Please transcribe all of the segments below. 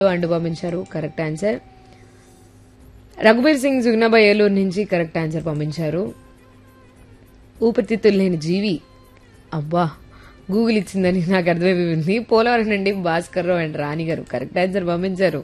అంటూ పంపించారు correct answer Raghubir Singh Jugnabai Eluru నుంచి కరెక్ట్ ఆన్సర్ పంపించారు ఊపిరితిత్తులు లేని జీవి అబ్బా గూగుల్ ఇచ్చిందని నాకు అర్థమైపోయింది పోలవరం నుండి భాస్కర్ రావు అండ్ రాణి గారు కరెక్ట్ ఆన్సర్ పంపించారు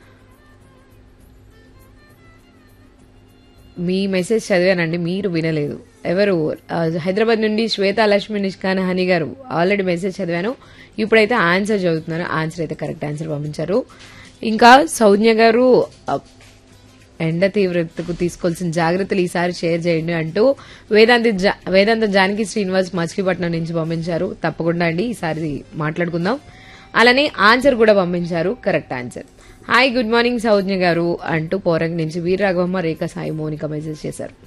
మీ మెసేజ్ చదివానండి మీరు వినలేదు ఎవరు ఆ, హైదరాబాద్ నుండి శ్వేత లక్ష్మి నిష్కాన్ హని గారు ఆల్రెడీ మెసేజ్ చదివాను ఇప్పుడైతే ఆన్సర్ చదువుతున్నాను ఆన్సర్ అయితే కరెక్ట్ ఆన్సర్ పంపించారు ఇంకా సౌజ్ఞ గారు ఆ, ఎండ తీవ్రతకు తీసుకోవాల్సిన జాగ్రత్తలు ఈసారి షేర్ చేయండి అంటూ వేదాంతి జా- వేదాంత జానకి శ్రీనివాస్ మచిలీపట్నం నుంచి పంపించారు తప్పకుండా అండి ఈసారి మాట్లాడుకుందాం అలానే ఆన్సర్ కూడా పంపించారు correct answer hi good morning Saujnya గారు అంటూ పోరంగ్ నుంచి వీరరాఘవమ్మ రేఖ సాయి మౌనిక మెసేజ్ చేశారు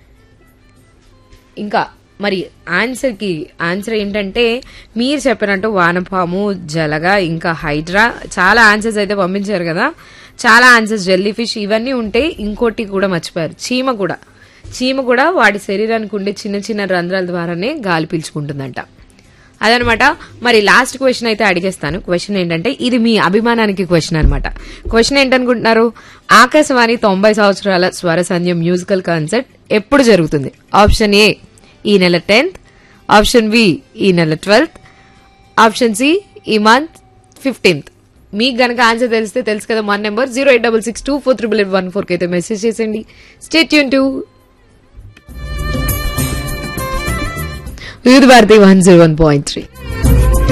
ఇంకా మరి ఆన్సర్ కి ఆన్సర్ ఏంటంటే మీరు చెప్పినట్టు వానపాము జలగా ఇంకా హైడ్రా చాలా ఆన్సర్స్ అయితే పంపించారు కదా చాలా ఆన్సర్స్ జెల్లీ ఫిష్ ఇవన్నీ ఉంటే ఇంకోటి కూడా మర్చిపోయారు చీమ కూడా చీమ కూడా వాడి శరీరానికి ఉండే చిన్న చిన్న రంధ్రాల ద్వారానే గాలి పీల్చుకుంటుందంట అదనమాట మరి లాస్ట్ క్వశ్చన్ అయితే అడిగేస్తాను క్వశ్చన్ ఏంటంటే ఇది మీ అభిమానానికి క్వశ్చన్ అనమాట క్వశ్చన్ ఏంటనుకుంటున్నారు ఆకాశవాణి తొంభై సంవత్సరాల స్వర సంధ్యం మ్యూజికల్ కాన్సర్ట్ ఎప్పుడు జరుగుతుంది ఆప్షన్ ఏ ఈ నెల టెన్త్ ఆప్షన్ బి ఈ నెల ట్వెల్త్ ఆప్షన్ సి ఈ మంత్ ఫిఫ్టీన్త్ మీకు గనక ఆన్సర్ తెలిస్తే తెలుసు కదా మా number zero eight double six two four triple eight one ఫోర్కి అయితే మెసేజ్ చేసేయండి స్టేట్ యూన్ to Vividh Bharati one zero one point three